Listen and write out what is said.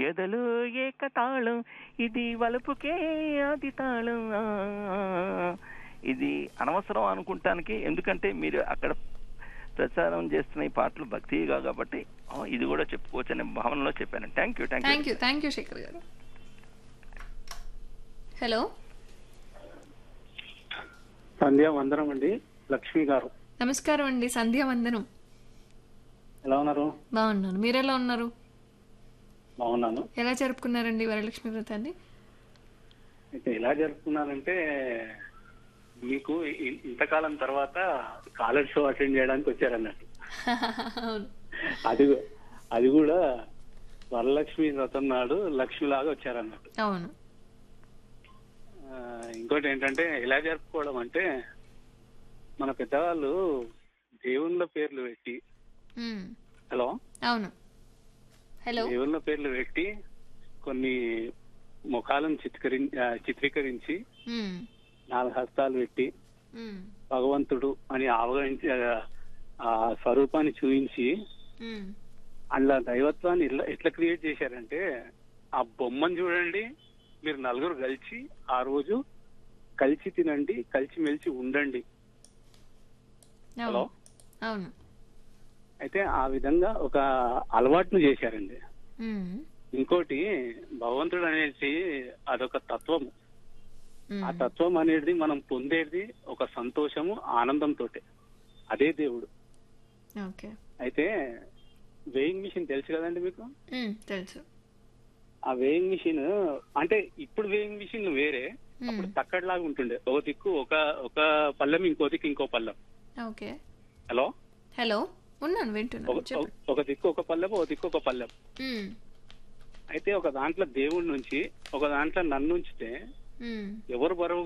ఎదలో ఏకతాళం ఇది వలుపుకే ఆది తాళం ఆ, ఇది అనవసరం అనుకుంటానికి ఎందుకంటే మీరు అక్కడ ప్రచారం చేస్తున్న ఈ పాటలు భక్తిగా కాబట్టి ఆ, ఇది కూడా చెప్పుకోవచ్చు అనే భావనలో చెప్పాను thank you thank you thank you thank you Shekhar గారు హలో సంధ్యా వందనం అండి లక్ష్మి గారు నమస్కారం అండి సంధ్యా వందనం ఎలా ఉన్నారు బాగున్నాను మీరు ఎలా ఉన్నారు బాగున్నాను ఎలా జరుపుకున్నారండి వరలక్ష్మి వ్రతాన్ని అయితే ఎలా జరుపుకున్నారంటే మీకు ఇ- ఇంతకాలం తర్వాత కాలర్ షో అటెండ్ చేయడానికి వచ్చారన్నట్టు అవును అది అది కూడా వరలక్ష్మి వ్రతం నాడు లక్ష్మిలాగా వచ్చారన్నట్టు అవును ఆ, ఇంకోటి ఏంటంటే ఎలా జరుపుకోవడం అంటే మన పెద్దవాళ్ళు దేవుళ్ళ పేర్లు పెట్టి మ్మ్. హలో అవును హలో దేవుళ్ళ పేర్లు పెట్టి కొన్ని ముఖాలను చిత్కరి ఆ, చిత్రీకరించి మ్మ్. నాలుగు హస్తాలు పెట్టి మ్మ్. భగవంతుడు అని అవగణించి ఆ, ఆ స్వరూపాన్ని చూపించి మ్మ్. అందులో దైవత్వాన్ని ఎట్లా ఎట్లా క్రియేట్ చేశారంటే ఆ బొమ్మను చూడండి మీరు నలుగురు కలిసి ఆ రోజు కలిసి తినండి కలిసి మెలిసి ఉండండి హలో అవును అవును అయితే ఆ విధంగా ఒక అలవాటును చేశారండి మ్మ్. ఇంకోటి భగవంతుడు అనేది అదొక తత్వము మ్మ్. ఆ తత్వం అనేది మనం పొందేది ఒక సంతోషము ఆనందంతో అదే దేవుడు ఓకే అయితే వేయింగ్ మిషన్ తెలుసు కదండి మీకు మ్మ్. తెలుసు ఆ వేయింగ్ మిషన్ అంటే ఇప్పుడు వేయింగ్ మిషన్ వేరే మ్మ్. అప్పుడు తక్కడలాగా ఉంటుండే ఒక దిక్కు ఒక ఒక పళ్ళెం ఇంకో దిక్కు ఇంకో పళ్ళెం ఓకే హలో హలో ఉన్నాను వింటున్నాను ఒక- చెప్పండి ఒక దిక్కు ఒక పళ్ళెం ఒక దిక్కు ఒక పళ్ళెం మ్మ్. అయితే ఒక దాంట్లో దేవుడి నుంచి ఒక దాంట్లో నన్ను ఉంచితే మ్మ్. ఎవరు బరువు